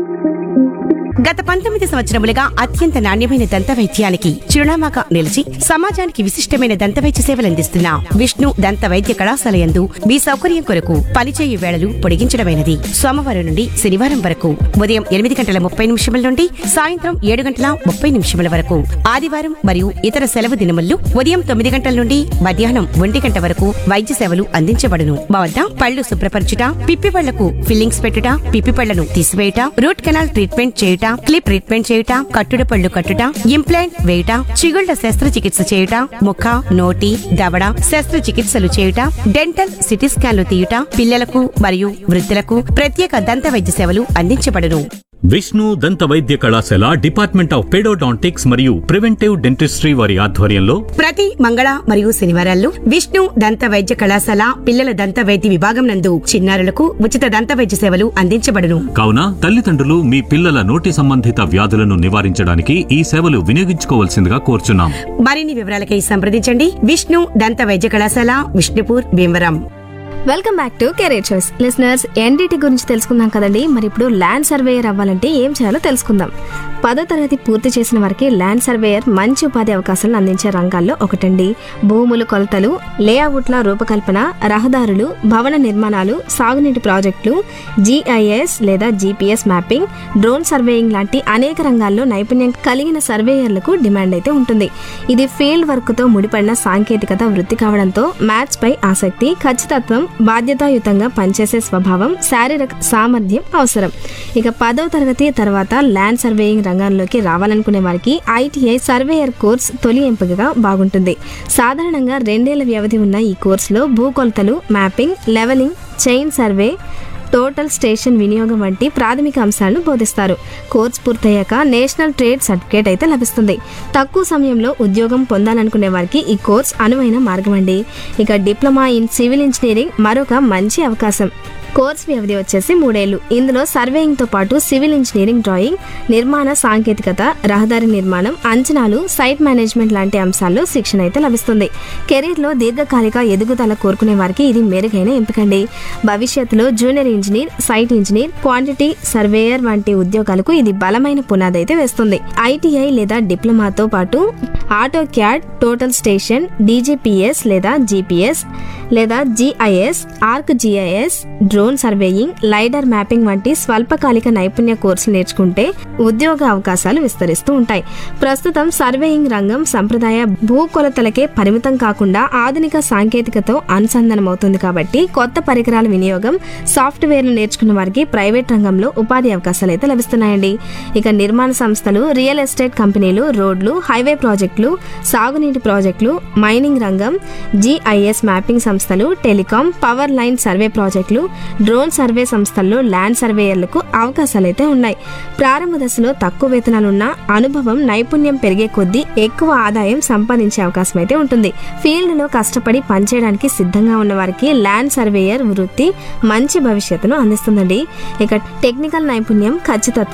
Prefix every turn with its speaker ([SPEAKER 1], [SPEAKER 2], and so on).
[SPEAKER 1] గత పంతొమ్మిది సంవత్సరములుగా అత్యంత నాణ్యమైన దంత వైద్యానికి చిరునామాగా నిలిచి సమాజానికి విశిష్టమైన దంత వైద్య సేవలందిస్తున్న విష్ణు దంత వైద్య కళాశాల యందు మీ సౌకర్యం కొరకు పనిచేయు వేళలు పొడిగించడమైనది సోమవారం నుండి శనివారం వరకు ఉదయం ఎనిమిది గంటల ముప్పై నిమిషముల నుండి సాయంత్రం ఏడు గంటల ముప్పై నిమిషముల వరకు ఆదివారం మరియు ఇతర సెలవు దినముల్లో ఉదయం తొమ్మిది గంటల నుండి మధ్యాహ్నం ఒంటి గంట వరకు వైద్య సేవలు అందించబడును మా వద్ద పళ్ళు శుభ్రపరచుట పిప్పి పళ్లకు ఫిల్లింగ్స్ పెట్టుట పిప్పి పళ్లను తీసివేయుట రూట్ కెనాల్ ట్రీట్మెంట్ చేయుట క్లిప్ ట్రీట్మెంట్ చేయుట కట్టుడ పళ్ళు కట్టుట ఇంప్లాంట్ వేయుట చిగుళ్ల శస్త్రచికిత్స చేయుట ముఖ నోటి దవడ శస్త్రచికిత్సలు చేయుట డెంటల్ సిటీ స్కాన్లు తీయుట పిల్లలకు మరియు వృద్ధులకు ప్రత్యేక దంత వైద్య సేవలు అందించబడును
[SPEAKER 2] విష్ణు దంత వైద్య కళాశాల డిపార్ట్మెంట్ ఆఫ్ పెడోడాంటిక్స్ మరియు ప్రివెంటివ్ డెంటిస్ట్రీ వారి ఆధ్వర్యంలో
[SPEAKER 1] ప్రతి మంగళ మరియు శనివారాల్లో విష్ణు దంత వైద్య కళాశాల పిల్లల దంత వైద్య విభాగం నందు చిన్నారులకు ఉచిత దంత వైద్య సేవలు అందించబడును
[SPEAKER 2] కావున తల్లిదండ్రులు మీ పిల్లల నోటి సంబంధిత వ్యాధులను నివారించడానికి ఈ సేవలు వినియోగించుకోవాల్సిందిగా కోరుచున్నాం
[SPEAKER 1] మరిన్ని వివరాలకై సంప్రదించండి విష్ణు దంత వైద్య కళాశాల Vishnupur Bhimavaram
[SPEAKER 3] welcome back to career choice listeners NDT గురించి తెలుసుకుందాం కదండి మరి ఇప్పుడు ల్యాండ్ సర్వేయర్ అవ్వాలంటే ఏం చేయాలో తెలుసుకుందాం పదో తరగతి పూర్తి చేసిన వారికి ల్యాండ్ సర్వేయర్ మంచి ఉపాధి అవకాశాలను అందించే రంగాల్లో ఒకటండి భూములు కొలతలు లేఅవుట్ల రూపకల్పన రహదారులు భవన నిర్మాణాలు సాగునీటి ప్రాజెక్టులు జీఐఎస్ లేదా జీపీఎస్ మ్యాపింగ్ డ్రోన్ సర్వేయింగ్ లాంటి అనేక రంగాల్లో నైపుణ్యం కలిగిన సర్వేయర్లకు డిమాండ్ అయితే ఉంటుంది ఇది ఫీల్డ్ వర్క్తో ముడిపడిన సాంకేతికత వృత్తి కావడంతో మ్యాథ్స్ పై ఆసక్తి ఖచ్చితత్వం బాధ్యతాయుతంగా పనిచేసే స్వభావం శారీరక సామర్థ్యం అవసరం ఇక పదవ తరగతి తర్వాత ల్యాండ్ సర్వేయింగ్ రంగంలోకి రావాలనుకునే వారికి ఐటీఐ సర్వేయర్ కోర్స్ తొలి ఎంపికగా బాగుంటుంది సాధారణంగా రెండేళ్ల వ్యవధి ఉన్న ఈ కోర్సులో భూకొలతలు mapping levelling chain survey total station వినియోగం వంటి ప్రాథమిక అంశాలను బోధిస్తారు కోర్స్ పూర్తయ్యాక నేషనల్ ట్రేడ్ సర్టిఫికేట్ అయితే లభిస్తుంది తక్కువ సమయంలో ఉద్యోగం పొందాలనుకునే వారికి ఈ కోర్స్ అనువైన మార్గం అండి ఇక డిప్లొమా ఇన్ సివిల్ ఇంజనీరింగ్ మరొక మంచి అవకాశం కోర్స్ వ్యవధి వచ్చేసి మూడేళ్లు ఇందులో సర్వేయింగ్ తో పాటు సివిల్ ఇంజనీరింగ్ డ్రాయింగ్ నిర్మాణ సాంకేతికత రహదారి నిర్మాణం అంచనాలు సైట్ మేనేజ్మెంట్ లాంటి అంశాల్లో శిక్షణ అయితే లభిస్తుంది కెరీర్లో దీర్ఘకాలిక ఎదుగుదల కోరుకునే వారికి ఇది మెరుగైన ఎంపికండి భవిష్యత్తులో junior engineer site engineer quantity surveyor వంటి ఉద్యోగాలకు ఇది బలమైన పునాది అయితే వేస్తుంది ఐటీఐ లేదా డిప్లొమాతో పాటు auto CAD total station DGPS లేదా జీపీఎస్ లేదా GIS arc GIS drone surveying lidar mapping వంటి స్వల్పకాలిక నైపుణ్య కోర్సులు నేర్చుకుంటే ఉద్యోగ అవకాశాలు విస్తరిస్తూ ఉంటాయి ప్రస్తుతం సర్వేయింగ్ రంగం సంప్రదాయ భూకొలతలకే పరిమితం కాకుండా ఆధునిక సాంకేతికతో అనుసంధానమవుతుంది కాబట్టి కొత్త పరికరాల వినియోగం సాఫ్ట్వేర్లు నేర్చుకున్న వారికి ప్రైవేట్ రంగంలో ఉపాధి అవకాశాలు అయితే లభిస్తున్నాయండి ఇక నిర్మాణ సంస్థలు రియల్ ఎస్టేట్ కంపెనీలు రోడ్లు హైవే ప్రాజెక్టులు సాగునీటి ప్రాజెక్టులు మైనింగ్ రంగం జీఐఎస్ మ్యాపింగ్ సంస్థలు టెలికాం పవర్ లైన్ సర్వే ప్రాజెక్టులు డ్రోన్ సర్వే సంస్థల్లో ల్యాండ్ సర్వేయర్లకు అవకాశాలు అయితే ఉన్నాయి ప్రారంభ దశలో తక్కువ వేతనాలున్న అనుభవం నైపుణ్యం పెరిగే కొద్దీ ఎక్కువ ఆదాయం సంపాదించే అవకాశం అయితే ఉంటుంది ఫీల్డ్ లో కష్టపడి పనిచేయడానికి సిద్ధంగా ఉన్న వారికి ల్యాండ్ సర్వేయర్ వృత్తి మంచి భవిష్యత్తును అందిస్తుందండి ఇక టెక్నికల్ నైపుణ్యం ఖచ్చితత్వం